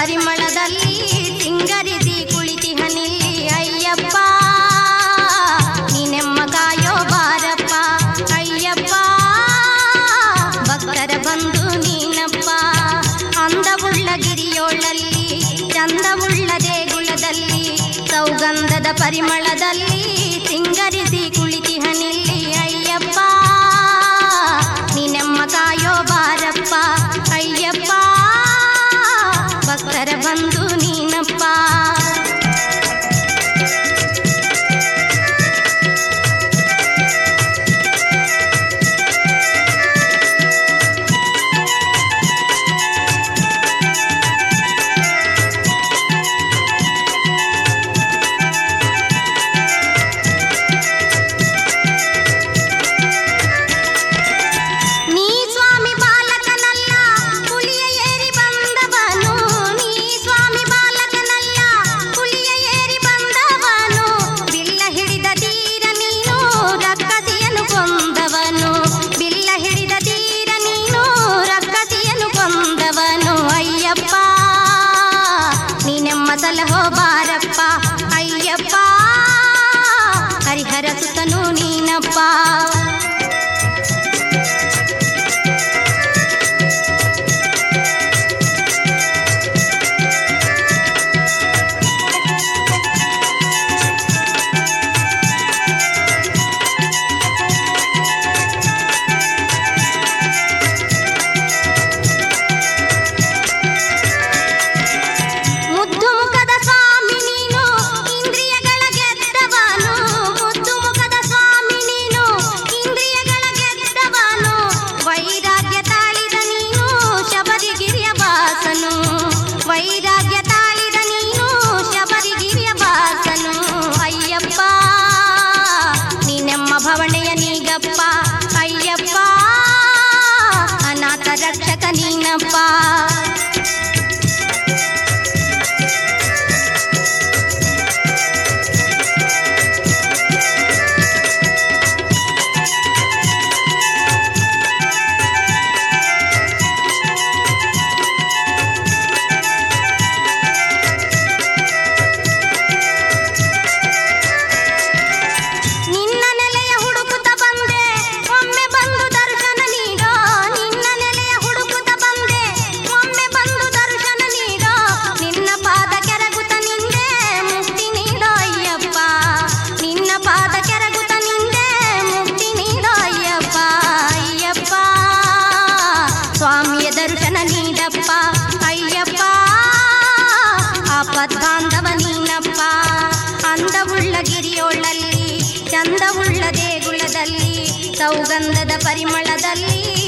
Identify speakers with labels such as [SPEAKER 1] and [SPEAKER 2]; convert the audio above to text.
[SPEAKER 1] ಪರಿಮಳದಲ್ಲಿ ಸಿಂಗರಿಸಿ ಕುಳಿತಿಹನಿಲ್ಲಿ ಅಯ್ಯಪ್ಪ ನೀನೆಮ್ಮ ಕಾಯೋ ಬಾರಪ್ಪ ಅಯ್ಯಪ್ಪ ಭಕ್ತರ ಬಂಧು ನೀನಪ್ಪ ಅಂದವುಳ್ಳ ಗಿರಿಯೋಳಲ್ಲಿ ಚಂದವುಳ್ಳ ದೇಗುಲದಲ್ಲಿ ಸೌಗಂಧದ ಪರಿಮಳದಲ್ಲಿ ಸಿಂಗರಿಸಿ ಕುಳಿತಿಹನಿಲ್ಲಿ ಅಯ್ಯಪ್ಪ ನೀನೆಮ್ಮ ಕಾಯೋ ಬಾರಪ್ಪ ಅಯ್ಯಪ್ಪ ಭಕ್ತರ ಬಂಧು ನೀನಪ್ಪ ನೀ ಸ್ವಾಮಿ ಬಾಲಕನಲ್ಲ ಹುಲಿಯ ಏರಿ ಬಂದವನು ನೀ ಸ್ವಾಮಿ ಬಾಲಕನಲ್ಲ ಹುಲಿಯ ಏರಿ ಬಂದವನು ಬಿಲ್ಲ ಹಿಡಿದ ತೀರ ನೀನು ರಕ್ಕಸಿಯನ್ನು ಕೊಂದವನು ಬಿಲ್ಲ ಹಿಡಿದ ತೀರ ನೀನು ರಕ್ಕಸಿಯನ್ನು ಕೊಂದವನು ಅಯ್ಯಪ್ಪ ನೀನೆಮ್ಮ ಸಲಹೋ ಬಾರಪ್ಪ ಅಯ್ಯಪ್ಪ ಹರಿಹರ ಸುತನು ನೀನಪ್ಪ ಮುದ್ದು ಮುಖದ ಸ್ವಾಮಿ ನೀನು ಇಂದ್ರಿಯಗಳ ಗೆದ್ದವನು ಮುದ್ದು ಮುಖದ ಸ್ವಾಮಿ ನೀನು ಇಂದ್ರಿಯಗಳ ಗೆದ್ದವನು ವೈರಾಗ್ಯ ತಾಳಿದ ನೀನು ಶಬರಿಗಿರಿಯ ವಾಸನು ವೈರಾಗ್ಯ ತಾಳಿದ ನೀನು ಶಬರಿಗಿರಿಯ ವಾಸನು ಅಯ್ಯಪ್ಪ ನೀನೆಮ್ಮ ಭವಣೆಯ ನೀಗಪ್ಪ ಅಯ್ಯಪ್ಪ ಅನಾಥ ರಕ್ಷಕ ನೀನಪ್ಪ ನಿನ್ನ ನೆಲೆಯ ಹುಡುಕುತ್ತ ಬಂದೆ ಒಮ್ಮೆ ಬಂದು ದರ್ಶನ ನೀಡೋ ನಿನ್ನ ನೆಲೆಯ ಹುಡುಕುತ್ತ ಬಂದೆ ಒಮ್ಮೆ ಬಂದು ದರ್ಶನ ನೀಡೋ ನಿನ್ನ ಪಾದ ಕೆರಗುತ್ತ ನಿಂದೆ ಮುಕ್ತಿ ನೀಡೋ ಅಯ್ಯಪ್ಪ ನಿನ್ನ ಪಾದ ಕೆರಗುತ್ತ ನಿಂದೆ ಮುಕ್ತಿ ನೀಡೋ ಅಯ್ಯಪ್ಪ ಅಯ್ಯಪ್ಪ ಸ್ವಾಮಿಯ ದರ್ಶನ ನೀಡಪ್ಪ ಅಯ್ಯಪ್ಪ ಆಪದ್ಬಾಂಧವ ನೀನಪ್ಪ ಅಂದವುಳ್ಳ ಗಿರಿಯೋಳಲ್ಲಿ ಚಂದವುಳ್ಳ ದೇಗುಲದಲ್ಲಿ ಸೌಗಂಧದ ಪರಿಮಳದಲ್ಲಿ